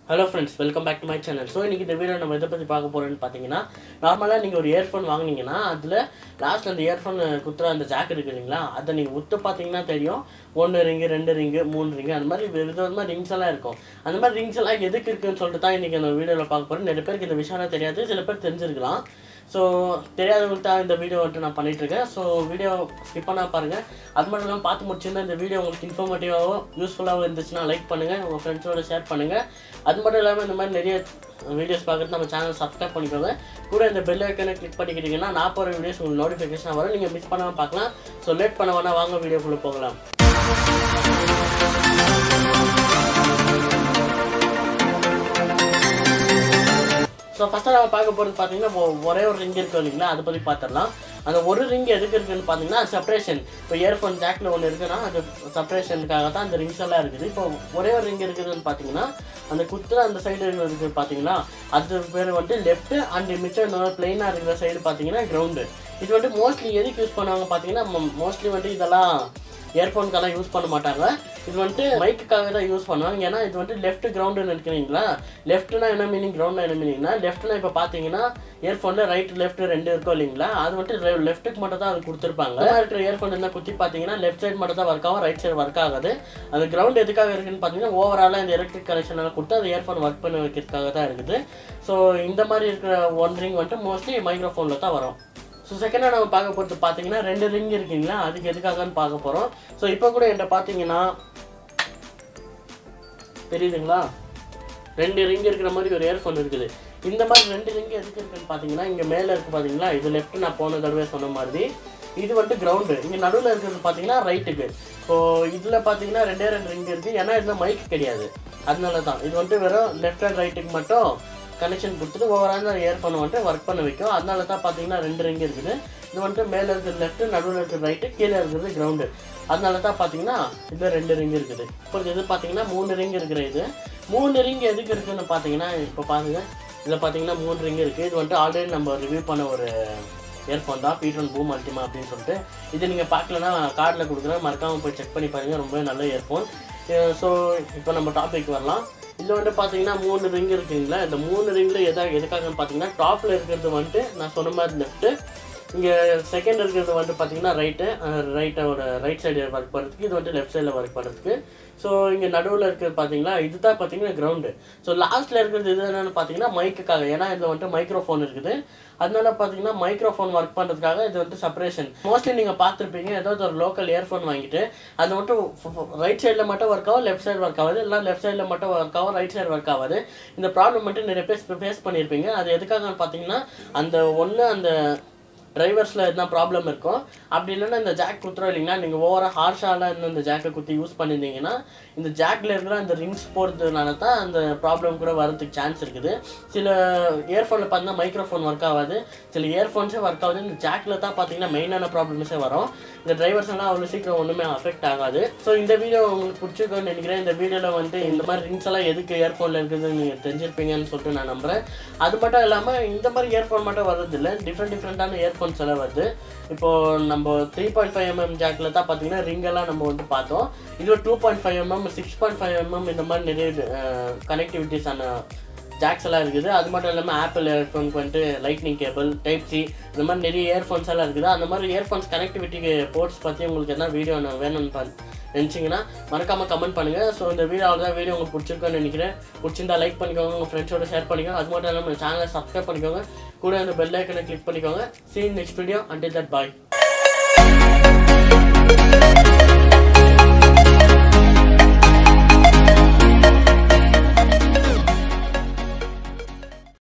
hello friends welcome back to my channel so இன்றைக்கி இந்த video நம்ம எதை பற்றி பார்க்க போகிறோம்னு பார்த்தீங்கன்னா நார்மலாக நீங்கள் ஒரு இயர்ஃபோன் வாங்குனீங்கன்னா அதில் லாஸ்ட்டில் அந்த இயர்ஃபோன் குத்துற அந்த ஜாக் இருக்கு இல்லைங்களா அதை நீங்கள் உத்து பார்த்தீங்கன்னா தெரியும் ஒன்று ரிங்கு ரெண்டு ரிங்கு மூணு ரிங்கு அந்த மாதிரி விதவிதமாக ரிங்ஸ் எல்லாம் இருக்கும் அந்த மாதிரி ரிங்ஸ் எல்லாம் எதுக்கு இருக்குன்னு சொல்லிட்டு தான் இன்றைக்கி அந்த வீடியோவில் பார்க்க போகிறேன் நிறைய பேருக்கு இந்த விஷயம் தெரியாது சில பேர் தெரிஞ்சிருக்கலாம் ஸோ தெரியாதவங்களுக்கு தான் இந்த வீடியோ வந்துட்டு நான் பண்ணிட்டு இருக்கேன் ஸோ வீடியோ ஸ்கிப் பண்ணா பாருங்கள் அது மட்டும் இல்லாமல் பார்த்து முடிச்சிருந்தா இந்த வீடியோ உங்களுக்கு இன்ஃபர்மேட்டிவாகவும் யூஸ்ஃபுல்லாகவும் இருந்துச்சுன்னா லைக் பண்ணுங்கள் உங்கள் ஃப்ரெண்ட்ஸோட ஷேர் பண்ணுங்கள் அது மட்டும் இல்லாமல் இந்த மாதிரி நிறைய வீடியோஸ் பார்க்குறது நம்ம சேனல் சப்ஸ்கிரைப் பண்ணிக்கோங்க கூட இந்த பெல் ஐக்கனை கிளிக் பண்ணிக்கிட்டீங்கன்னா நான் போகிற வீடியோஸ் உங்களுக்கு நோட்டிஃபிகேஷன் வரும் நீங்கள் மிஸ் பண்ணாமல் பார்க்கலாம் ஸோ லேட் பண்ண வேணா வாங்க வீடியோக்குள்ளே போகலாம் ஸோ ஃபஸ்ட்டு நம்ம பார்க்க போகிறது பார்த்தீங்கன்னா ஒ- ஒரே ஒரு ரிங் இருக்கு இல்லைங்களா அதை பற்றி பார்த்துடலாம் அந்த ஒரு ரிங் எதுக்கு இருக்குன்னு பார்த்தீங்கன்னா செப்பரேஷன் இப்போ இயர்ஃபோன் ஜாக்கில் ஒன்று இருக்குன்னா அது செப்பரேஷனுக்காக தான் அந்த ரிங்ஸ் எல்லாம் இருக்குது இப்போ ஒரே ஒரு ரிங் இருக்குதுன்னு பார்த்தீங்கன்னா அந்த குத்துற அந்த சைடு இருக்குது பார்த்தீங்களா அது பேர் வந்துட்டு லெஃப்ட் அண்ட் மிச்சம் இந்த பிளெயினாக இருக்கிற சைடு பார்த்தீங்கன்னா கிரவுண்டு இது வந்துட்டு மோஸ்ட்லி எதுக்கு யூஸ் பண்ணுவாங்க பார்த்தீங்கன்னா மோஸ்ட்லி வந்துட்டு இதெல்லாம் இயர்ஃபோனுக்கெல்லாம் யூஸ் பண்ண மாட்டாங்க இது வந்துட்டு மைக்குக்காக தான் யூஸ் பண்ணுவாங்க ஏன்னா இது வந்துட்டு லெஃப்ட் கிரவுண்டுன்னு இருக்கிறீங்களா லெஃப்ட்னா என்ன மீனிங் கிரவுண்ட்னா என்ன மீனிங்னா லெஃப்ட்னா இப்போ பார்த்தீங்கன்னா இயர்ஃபோனில் ரைட் லெஃப்ட் ரெண்டு இருக்கும் இல்லைங்களா அது வந்துட்டு லெஃப்ட்டுக்கு மட்டும் தான் அது கொடுத்துருப்பாங்க இந்த மாதிரி இருக்கிற இயர்ஃபோன் என்ன குத்தி பார்த்தீங்கன்னா லெஃப்ட் சைடு மட்டும் தான் ஒர்க் ஆகும் ரைட் சைடு ஒர்க் ஆகாது அந்த கிரவுண்ட் எதுக்காக இருக்குன்னு பார்த்தீங்கன்னா ஓவராலாக இந்த எலக்ட்ரிக் கனெக்ஷன் எல்லாம் கொடுத்து அந்த இயர்ஃபோன் ஒர்க் பண்ண வைக்கிறதுக்காக தான் இருக்குது ஸோ இந்த மாதிரி இருக்கிற ஒன் ரிங் வந்துட்டு மோஸ்ட்லி மைக்ரோஃபோனில் தான் வரும் ஸோ செகண்டாக நம்ம பார்க்க போகிறது பார்த்தீங்கன்னா ரெண்டு ரிங் இருக்குங்களா அதுக்கு எதுக்காகன்னு பார்க்க போகிறோம் ஸோ இப்போ கூட என்கிட்ட பார்த்தீங்கன்னா தெரியுதுங்களா ரெண்டு ரிங் இருக்கிற மாதிரி ஒரு இயர்ஃபோன் இருக்குது இந்த மாதிரி ரெண்டு ரிங் எதுக்கு இருக்குன்னு பார்த்தீங்கன்னா இங்கே மேலே இருக்குது பார்த்தீங்களா இது லெஃப்ட் நான் போன தடவை சொன்ன மாதிரி இது வந்துட்டு கிரவுண்டு இங்கே நடுவில் இருக்கிறது பார்த்தீங்கன்னா ரைட்டுக்கு ஸோ இதில் பார்த்தீங்கன்னா ரெண்டே ரெண்டு ரிங் இருக்குது ஏன்னா இதில் மைக் கிடையாது அதனால தான் இது வந்துட்டு வெறும் லெஃப்ட் அண்ட் ரைட்டுக்கு மட்டும் கனெக்ஷன் கொடுத்துட்டு ஓவரால் அந்த இயர்ஃபோனை வந்துட்டு ஒர்க் பண்ண வைக்கும் அதனால தான் பார்த்தீங்கன்னா ரெண்டு ரிங் இருக்குது இது வந்துட்டு மேலே இருக்கிறது லெஃப்ட் நடுவில் இருக்கிறது ரைட்டு கீழே இருக்கிறது கிரவுண்டு அதனால தான் பார்த்தீங்கன்னா இது ரெண்டு ரிங் இருக்குது இப்போ இது பார்த்தீங்கன்னா மூணு ரிங் இருக்கிற இது மூணு ரிங் எதுக்கு இருக்குன்னு பார்த்தீங்கன்னா இப்போ பாருங்க இதில் பார்த்தீங்கன்னா மூணு ரிங் இருக்குது இது வந்துட்டு ஆல்ரெடி நம்ம ரிவ்யூ பண்ண ஒரு இயர்ஃபோன் தான் பீட்ரன் பூம் அல்டிமா அப்படின்னு சொல்லிட்டு இது நீங்கள் பார்க்கலன்னா கார்டில் கொடுக்குறேன் மறக்காமல் போய் செக் பண்ணி பாருங்கள் ரொம்பவே நல்ல இயர்ஃபோன் ஸோ இப்போ நம்ம டாபிக் வரலாம் இதில் வந்துட்டு பார்த்தீங்கன்னா மூணு ரிங் இருக்குங்களா இந்த மூணு ரிங்கில் எதா எதுக்காகன்னு பார்த்தீங்கன்னா டாப்பில் இருக்கிறது வந்துட்டு நான் சொன்ன மாதிரி லெஃப்ட்டு இங்கே செகண்ட் இருக்கிறது வந்துட்டு பார்த்தீங்கன்னா ரைட்டு ரைட்டோட ரைட் சைடு ஒர்க் பண்ணுறதுக்கு இது வந்துட்டு லெஃப்ட் சைடில் ஒர்க் பண்ணுறதுக்கு ஸோ இங்கே நடுவில் இருக்கிறது பார்த்தீங்களா இதுதான் பார்த்தீங்கன்னா கிரவுண்டு ஸோ லாஸ்ட்டில் இருக்கிறது இது என்னென்னு பார்த்தீங்கன்னா மைக்குக்காக ஏன்னா இதில் வந்துட்டு மைக்ரோஃபோன் இருக்குது அதனால பார்த்தீங்கன்னா மைக்ரோஃபோன் ஒர்க் பண்ணுறதுக்காக இது வந்துட்டு செப்பரேஷன் மோஸ்ட்லி நீங்கள் பார்த்துருப்பீங்க ஏதாவது ஒரு லோக்கல் இயர்ஃபோன் வாங்கிட்டு அது மட்டும் ரைட் சைடில் மட்டும் ஒர்க் ஆகும் லெஃப்ட் சைடு ஒர்க் ஆகுது இல்லை லெஃப்ட் சைடில் மட்டும் ஒர்க் ஆகும் ரைட் சைடு ஒர்க் ஆகாது இந்த ப்ராப்ளம் மட்டும் நிறைய பேர் ஃபேஸ் பண்ணியிருப்பீங்க அது எதுக்காகன்னு பார்த்தீங்கன்னா அந்த ஒன்று அந்த டிரைவர்ஸில் எதுனா ப்ராப்ளம் இருக்கும் அப்படி இல்லைன்னா இந்த ஜாக் குத்துறோம் இல்லைங்களா நீங்கள் ஓவராக ஹார்ஷாலாம் இருந்து இந்த ஜாக்கை குத்தி யூஸ் பண்ணியிருந்தீங்கன்னா இந்த ஜாக்கில் இருக்கிற அந்த ரிங்ஸ் போகிறதுனால தான் அந்த ப்ராப்ளம் கூட வரதுக்கு சான்ஸ் இருக்குது சில இயர்ஃபோனில் பார்த்தீங்கன்னா மைக்ரோஃபோன் ஒர்க் ஆகாது சில இயர்ஃபோன்ஸே ஒர்க் ஆகுது இந்த ஜாக்கில் தான் பார்த்தீங்கன்னா மெயினான ப்ராப்ளம்ஸே வரும் இந்த டிரைவர்ஸ் எல்லாம் அவ்வளோ சீக்கிரம் ஒன்றுமே அஃபெக்ட் ஆகாது ஸோ இந்த வீடியோ உங்களுக்கு பிடிச்சிருக்கோன்னு நினைக்கிறேன் இந்த வீடியோவில் வந்துட்டு இந்த மாதிரி ரிங்ஸ் எல்லாம் எதுக்கு இயர்ஃபோனில் இருக்குதுன்னு நீங்கள் தெரிஞ்சிருப்பீங்கன்னு சொல்லிட்டு நான் நம்புகிறேன் அது மட்டும் இல்லாமல் இந்த மாதிரி இயர்ஃபோன் மட்டும் வர்றதில்லை டிஃப்ரெண்ட் டிஃப்ரெண்ட்டான இயர்ஃபோன்ஸ் எல்லாம் வருது இப்போது நம்ம த்ரீ பாயிண்ட் ஃபைவ் எம்எம் ஜாக்கில் தான் பார்த்தீங்கன்னா ரிங் எல்லாம் நம்ம வந்து பார்த்தோம் இது two point five mm six point five mm இந்த மாதிரி நிறைய கனெக்டிவிட்டிஸான ஜாக்ஸ் எல்லாம் இருக்குது அது மட்டும் இல்லாமல் ஆப்பிள் இயர்ஃபோனுக்கு வந்துட்டு லைட்னிங் கேபிள் டைப் சி இந்த மாதிரி நிறைய இயர்ஃபோன்ஸ் எல்லாம் இருக்குது அந்த மாதிரி இயர்ஃபோன்ஸ் கனெக்டிவிட்டி போர்ட்ஸ் பற்றி உங்களுக்கு என்ன வீடியோ நான் வேணும்னு பா நினச்சிங்கன்னா மறக்காமல் கமெண்ட் பண்ணுங்கள் ஸோ இந்த வீடியோ தான் வீடியோ உங்களுக்கு பிடிச்சிருக்கோன்னு நினைக்கிறேன் பிடிச்சிருந்தா லைக் பண்ணிக்கோங்க உங்கள் ஃப்ரெண்ட்ஸோட ஷேர் பண்ணிக்கோங்க அது மட்டும் இல்லாமல் சேனலை சப்ஸ்கிரைப் பண்ணிக்கோங்க கூட அந்த பெல் ஐக்கனை கிளிக் பண்ணிக்கோங்க see in next video until that bye